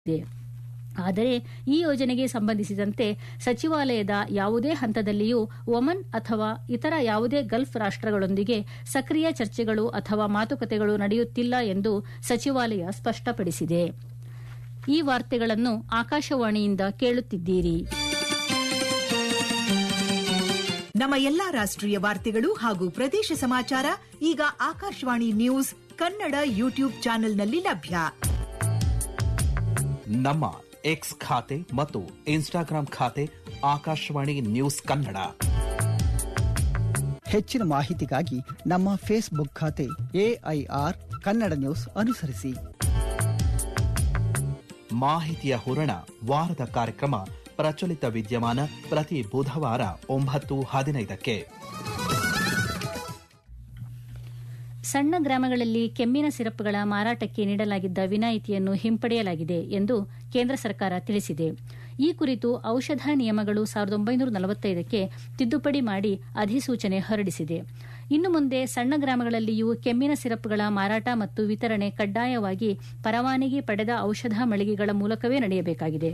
ಇದೆ ಆದರೆ ಈ ಯೋಜನೆಗೆ ಸಂಬಂಧಿಸಿದಂತೆ ಸಚಿವಾಲಯದ ಯಾವುದೇ ಹಂತದಲ್ಲಿಯೂ ಒಮನ್ ಅಥವಾ ಇತರ ಯಾವುದೇ ಗಲ್ಫ್ ರಾಷ್ಟಗಳೊಂದಿಗೆ ಸಕ್ರಿಯ ಚರ್ಚೆಗಳು ಅಥವಾ ಮಾತುಕತೆಗಳು ನಡೆಯುತ್ತಿಲ್ಲ ಎಂದು ಸಚಿವಾಲಯ ಸ್ಪಷ್ಟಪಡಿಸಿದೆ ಈ ವಾರ್ತೆಗಳನ್ನು ಆಕಾಶವಾಣಿಯಿಂದ ಕೇಳುತ್ತಿದ್ದೀರಿ ನಮ್ಮ ಎಲ್ಲಾ ರಾಷ್ಟ್ರೀಯ ವಾರ್ತೆಗಳು ಹಾಗೂ ಪ್ರದೇಶ ಸಮಾಚಾರ ಈಗ ಆಕಾಶವಾಣಿ ನ್ಯೂಸ್ ಕನ್ನಡ ಯೂಟ್ಯೂಬ್ ಚಾನೆಲ್ನಲ್ಲಿ ಲಭ್ಯ ನಮ್ಮ ಎಕ್ಸ್ ಖಾತೆ ಮತ್ತು ಇನ್ಸ್ಟಾಗ್ರಾಂ ಖಾತೆ ಆಕಾಶವಾಣಿ ನ್ಯೂಸ್ ಕನ್ನಡ ಹೆಚ್ಚಿನ ಮಾಹಿತಿಗಾಗಿ ನಮ್ಮ ಫೇಸ್ಬುಕ್ ಖಾತೆ ಎಐಆರ್ ಕನ್ನಡ ನ್ಯೂಸ್ ಅನುಸರಿಸಿ ಮಾಹಿತಿಯ ಹೂರಣ ವಾರದ ಕಾರ್ಯಕ್ರಮ ಪ್ರಚಲಿತ ವಿದ್ಯಮಾನ ಪ್ರತಿ ಬುಧವಾರ ಒಂಬತ್ತು ಹದಿನೈದಕ್ಕೆ ಸಣ್ಣ ಗ್ರಾಮಗಳಲ್ಲಿ ಕೆಮ್ಮಿನ ಸಿರಪ್ಗಳ ಮಾರಾಟಕ್ಕೆ ನೀಡಲಾಗಿದ್ದ ವಿನಾಯಿತಿಯನ್ನು ಹಿಂಪಡೆಯಲಾಗಿದೆ ಎಂದು ಕೇಂದ್ರ ಸರ್ಕಾರ ತಿಳಿಸಿದೆ ಈ ಕುರಿತು ಔಷಧ ನಿಯಮಗಳು ಸಾವಿರದ ಒಂಬೈನೂರ ನಲವತ್ತೈದಕ್ಕೆ ತಿದ್ದುಪಡಿ ಮಾಡಿ ಅಧಿಸೂಚನೆ ಹೊರಡಿಸಿದೆ ಇನ್ನು ಮುಂದೆ ಸಣ್ಣ ಗ್ರಾಮಗಳಲ್ಲಿಯೂ ಕೆಮ್ಮಿನ ಸಿರಪ್ಗಳ ಮಾರಾಟ ಮತ್ತು ವಿತರಣೆ ಕಡ್ಡಾಯವಾಗಿ ಪರವಾನಗಿ ಪಡೆದ ಔಷಧ ಮಳಿಗೆಗಳ ಮೂಲಕವೇ ನಡೆಯಬೇಕಾಗಿದೆ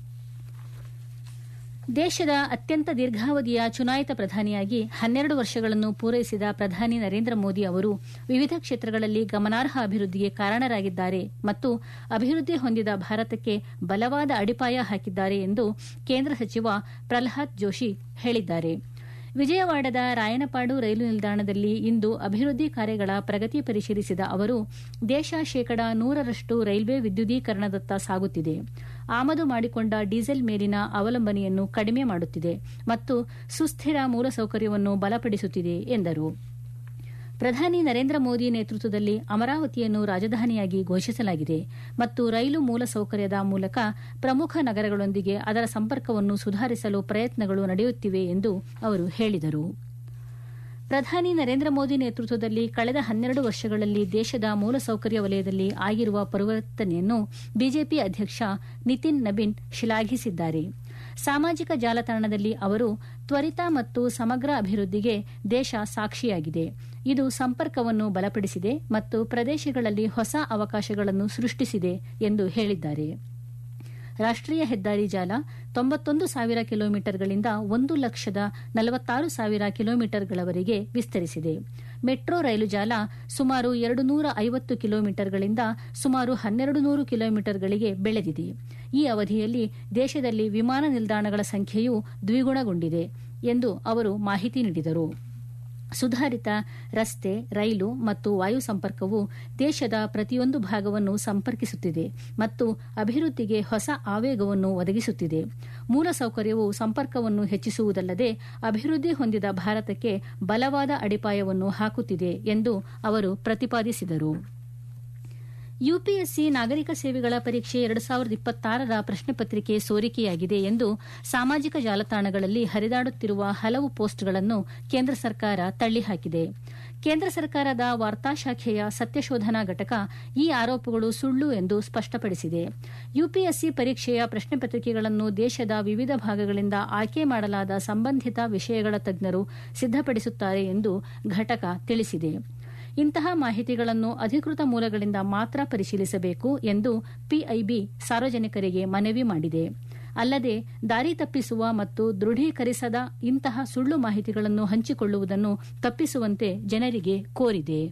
ದೇಶದ ಅತ್ಯಂತ ದೀರ್ಘಾವಧಿಯ ಚುನಾಯಿತ ಪ್ರಧಾನಿಯಾಗಿ ಹನ್ನೆರಡು ವರ್ಷಗಳನ್ನು ಪೂರೈಸಿದ ಪ್ರಧಾನಿ ನರೇಂದ್ರ ಮೋದಿ ಅವರು ವಿವಿಧ ಕ್ಷೇತ್ರಗಳಲ್ಲಿ ಗಮನಾರ್ಹ ಅಭಿವೃದ್ಧಿಗೆ ಕಾರಣರಾಗಿದ್ದಾರೆ ಮತ್ತು ಅಭಿವೃದ್ಧಿ ಹೊಂದಿದ ಭಾರತಕ್ಕೆ ಬಲವಾದ ಅಡಿಪಾಯ ಹಾಕಿದ್ದಾರೆ ಎಂದು ಕೇಂದ್ರ ಸಚಿವ ಪ್ರಲ್ಹಾದ್ ಜೋಶಿ ಹೇಳಿದ್ದಾರೆ ವಿಜಯವಾಡದ ರಾಯನಪಾಡು ರೈಲು ನಿಲ್ದಾಣದಲ್ಲಿ ಇಂದು ಅಭಿವೃದ್ಧಿ ಕಾರ್ಯಗಳ ಪ್ರಗತಿ ಪರಿಶೀಲಿಸಿದ ಅವರು ದೇಶ ಶೇಕಡಾ ನೂರರಷ್ಟು ರೈಲ್ವೆ ವಿದ್ಯುದೀಕರಣದತ್ತ ಸಾಗುತ್ತಿದೆ ಆಮದು ಮಾಡಿಕೊಂಡ ಡೀಸೆಲ್ ಮೇಲಿನ ಅವಲಂಬನೆಯನ್ನು ಕಡಿಮೆ ಮಾಡುತ್ತಿದೆ ಮತ್ತು ಸುಸ್ಥಿರ ಮೂಲಸೌಕರ್ಯವನ್ನು ಬಲಪಡಿಸುತ್ತಿದೆ ಎಂದರು ಪ್ರಧಾನಿ ನರೇಂದ್ರ ಮೋದಿ ನೇತೃತ್ವದಲ್ಲಿ ಅಮರಾವತಿಯನ್ನು ರಾಜಧಾನಿಯಾಗಿ ಘೋಷಿಸಲಾಗಿದೆ ಮತ್ತು ರೈಲು ಮೂಲಸೌಕರ್ಯದ ಮೂಲಕ ಪ್ರಮುಖ ನಗರಗಳೊಂದಿಗೆ ಅದರ ಸಂಪರ್ಕವನ್ನು ಸುಧಾರಿಸಲು ಪ್ರಯತ್ನಗಳು ನಡೆಯುತ್ತಿವೆ ಎಂದು ಅವರು ಹೇಳಿದರು ಪ್ರಧಾನಿ ನರೇಂದ್ರ ಮೋದಿ ನೇತೃತ್ವದಲ್ಲಿ ಕಳೆದ ಹನ್ನೆರಡು ವರ್ಷಗಳಲ್ಲಿ ದೇಶದ ಮೂಲಸೌಕರ್ಯ ವಲಯದಲ್ಲಿ ಆಗಿರುವ ಪರಿವರ್ತನೆಯನ್ನು ಬಿಜೆಪಿ ಅಧ್ಯಕ್ಷ ನಿತಿನ್ ನಬೀನ್ ಶ್ಲಾಘಿಸಿದ್ದಾರೆ ಸಾಮಾಜಿಕ ಜಾಲತಾಣದಲ್ಲಿ ಅವರು ತ್ವರಿತ ಮತ್ತು ಸಮಗ್ರ ಅಭಿವೃದ್ಧಿಗೆ ದೇಶ ಸಾಕ್ಷಿಯಾಗಿದೆ ಇದು ಸಂಪರ್ಕವನ್ನು ಬಲಪಡಿಸಿದೆ ಮತ್ತು ಪ್ರದೇಶಗಳಲ್ಲಿ ಹೊಸ ಅವಕಾಶಗಳನ್ನು ಸೃಷ್ಟಿಸಿದೆ ಎಂದು ಹೇಳಿದ್ದಾರೆ ರಾಷ್ಟೀಯ ಹೆದ್ದಾರಿ ಜಾಲ ತೊಂಬತ್ತೊಂದು ಸಾವಿರ ಕಿಲೋಮೀಟರ್ಗಳಿಂದ ಒಂದು ಲಕ್ಷದ ನಲವತ್ತಾರು ಸಾವಿರ ಕಿಲೋಮೀಟರ್ಗಳವರೆಗೆ ವಿಸ್ತರಿಸಿದೆ ಮೆಟ್ರೋ ರೈಲು ಜಾಲ ಸುಮಾರು ಎರಡು ನೂರ ಐವತ್ತು ಕಿಲೋಮೀಟರ್ಗಳಿಂದ ಸುಮಾರು ಹನ್ನೆರಡು ನೂರು ಕಿಲೋಮೀಟರ್ಗಳಿಗೆ ಬೆಳೆದಿದೆ ಈ ಅವಧಿಯಲ್ಲಿ ದೇಶದಲ್ಲಿ ವಿಮಾನ ನಿಲ್ದಾಣಗಳ ಸಂಖ್ಯೆಯೂ ದ್ವಿಗುಣಗೊಂಡಿದೆ ಎಂದು ಅವರು ಮಾಹಿತಿ ನೀಡಿದರು ಸುಧಾರಿತ ರಸ್ತೆ ರೈಲು ಮತ್ತು ವಾಯು ಸಂಪರ್ಕವು ದೇಶದ ಪ್ರತಿಯೊಂದು ಭಾಗವನ್ನು ಸಂಪರ್ಕಿಸುತ್ತಿದೆ ಮತ್ತು ಅಭಿವೃದ್ಧಿಗೆ ಹೊಸ ಆವೇಗವನ್ನು ಒದಗಿಸುತ್ತಿದೆ ಮೂಲಸೌಕರ್ಯವು ಸಂಪರ್ಕವನ್ನು ಹೆಚ್ಚಿಸುವುದಲ್ಲದೆ ಅಭಿವೃದ್ಧಿ ಹೊಂದಿದ ಭಾರತಕ್ಕೆ ಬಲವಾದ ಅಡಿಪಾಯವನ್ನು ಹಾಕುತ್ತಿದೆ ಎಂದು ಅವರು ಪ್ರತಿಪಾದಿಸಿದರು ಯುಪಿಎಸ್ಸಿ ನಾಗರಿಕ ಸೇವೆಗಳ ಪರೀಕ್ಷೆ ಎರಡು ಸಾವಿರದ ಇಪ್ಪತ್ತಾರರ ಪ್ರಶ್ನೆ ಪತ್ರಿಕೆ ಸೋರಿಕೆಯಾಗಿದೆ ಎಂದು ಸಾಮಾಜಿಕ ಜಾಲತಾಣಗಳಲ್ಲಿ ಹರಿದಾಡುತ್ತಿರುವ ಹಲವು ಪೋಸ್ಟ್ಗಳನ್ನು ಕೇಂದ್ರ ಸರ್ಕಾರ ತಳ್ಳಿಹಾಕಿದೆ ಕೇಂದ್ರ ಸರ್ಕಾರದ ವಾರ್ತಾ ಶಾಖೆಯ ಸತ್ಯಶೋಧನಾ ಘಟಕ ಈ ಆರೋಪಗಳು ಸುಳ್ಳು ಎಂದು ಸ್ಪಷ್ಟಪಡಿಸಿದೆ ಯುಪಿಎಸ್ಸಿ ಪರೀಕ್ಷೆಯ ಪ್ರಶ್ನೆ ಪತ್ರಿಕೆಗಳನ್ನು ದೇಶದ ವಿವಿಧ ಭಾಗಗಳಿಂದ ಆಯ್ಕೆ ಮಾಡಲಾದ ಸಂಬಂಧಿತ ವಿಷಯಗಳ ತಜ್ಞರು ಸಿದ್ದಪಡಿಸುತ್ತಾರೆ ಎಂದು ಘಟಕ ತಿಳಿಸಿದೆ ಇಂತಹ ಮಾಹಿತಿಗಳನ್ನು ಅಧಿಕೃತ ಮೂಲಗಳಿಂದ ಮಾತ್ರ ಪರಿಶೀಲಿಸಬೇಕು ಎಂದು ಪಿಐಬಿ ಸಾರ್ವಜನಿಕರಿಗೆ ಮನವಿ ಮಾಡಿದೆ ಅಲ್ಲದೆ ದಾರಿ ತಪ್ಪಿಸುವ ಮತ್ತು ದೃಢೀಕರಿಸದ ಇಂತಹ ಸುಳ್ಳು ಮಾಹಿತಿಗಳನ್ನು ಹಂಚಿಕೊಳ್ಳುವುದನ್ನು ತಪ್ಪಿಸುವಂತೆ ಜನರಿಗೆ ಕೋರಿದೆ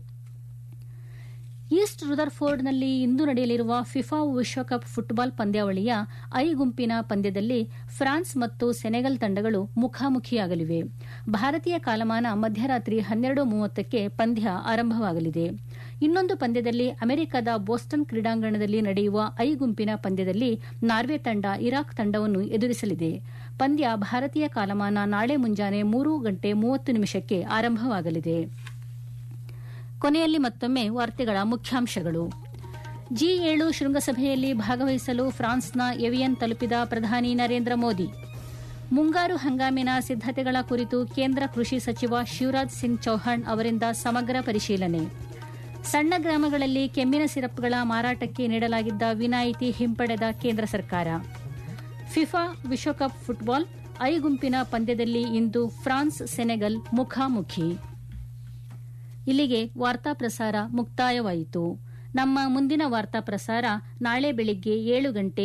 ಈಸ್ಟ್ ರುದರ್ಫೋರ್ಡ್ನಲ್ಲಿ ಇಂದು ನಡೆಯಲಿರುವ ಫಿಫಾ ವಿಶ್ವಕಪ್ ಫುಟ್ಬಾಲ್ ಪಂದ್ಯಾವಳಿಯ ಐ ಗುಂಪಿನ ಪಂದ್ಯದಲ್ಲಿ ಫ್ರಾನ್ಸ್ ಮತ್ತು ಸೆನೆಗಲ್ ತಂಡಗಳು ಮುಖಾಮುಖಿಯಾಗಲಿವೆ ಭಾರತೀಯ ಕಾಲಮಾನ ಮಧ್ಯರಾತ್ರಿ ಹನ್ನೆರಡು ಮೂವತ್ತಕ್ಕೆ ಪಂದ್ಯ ಆರಂಭವಾಗಲಿದೆ ಇನ್ನೊಂದು ಪಂದ್ಯದಲ್ಲಿ ಅಮೆರಿಕದ ಬೋಸ್ಟನ್ ಕ್ರೀಡಾಂಗಣದಲ್ಲಿ ನಡೆಯುವ ಐ ಗುಂಪಿನ ಪಂದ್ಯದಲ್ಲಿ ನಾರ್ವೆ ತಂಡ ಇರಾಕ್ ತಂಡವನ್ನು ಎದುರಿಸಲಿದೆ ಪಂದ್ಯ ಭಾರತೀಯ ಕಾಲಮಾನ ನಾಳೆ ಮುಂಜಾನೆ ಮೂರು ಗಂಟೆ ಮೂವತ್ತು ನಿಮಿಷಕ್ಕೆ ಆರಂಭವಾಗಲಿದೆ ಕೊನೆಯಲ್ಲಿ ಮತ್ತೊಮ್ಮೆ ವಾರ್ತೆಗಳ ಮುಖ್ಯಾಂಶಗಳು ಜಿ ಏಳು ಶೃಂಗಸಭೆಯಲ್ಲಿ ಭಾಗವಹಿಸಲು ಫ್ರಾನ್ಸ್ನ ಎವಿಯನ್ ತಲುಪಿದ ಪ್ರಧಾನಿ ನರೇಂದ್ರ ಮೋದಿ ಮುಂಗಾರು ಹಂಗಾಮಿನ ಸಿದ್ದತೆಗಳ ಕುರಿತು ಕೇಂದ್ರ ಕೃಷಿ ಸಚಿವ ಶಿವರಾಜ್ ಸಿಂಗ್ ಚೌಹಾಣ್ ಅವರಿಂದ ಸಮಗ್ರ ಪರಿಶೀಲನೆ ಸಣ್ಣ ಗ್ರಾಮಗಳಲ್ಲಿ ಕೆಮ್ಮಿನ ಸಿರಪ್ಗಳ ಮಾರಾಟಕ್ಕೆ ನೀಡಲಾಗಿದ್ದ ವಿನಾಯಿತಿ ಹಿಂಪಡೆದ ಕೇಂದ್ರ ಸರ್ಕಾರ ಫಿಫಾ ವಿಶ್ವಕಪ್ ಫುಟ್ಬಾಲ್ ಐ ಗುಂಪಿನ ಪಂದ್ಯದಲ್ಲಿ ಇಂದು ಫ್ರಾನ್ಸ್ ಸೆನೆಗಲ್ ಮುಖಾಮುಖಿ ಇಲ್ಲಿಗೆ ವಾರ್ತಾ ಪ್ರಸಾರ ಮುಕ್ತಾಯವಾಯಿತು ನಮ್ಮ ಮುಂದಿನ ವಾರ್ತಾ ಪ್ರಸಾರ ನಾಳೆ ಬೆಳಿಗ್ಗೆ ಏಳು ಗಂಟೆ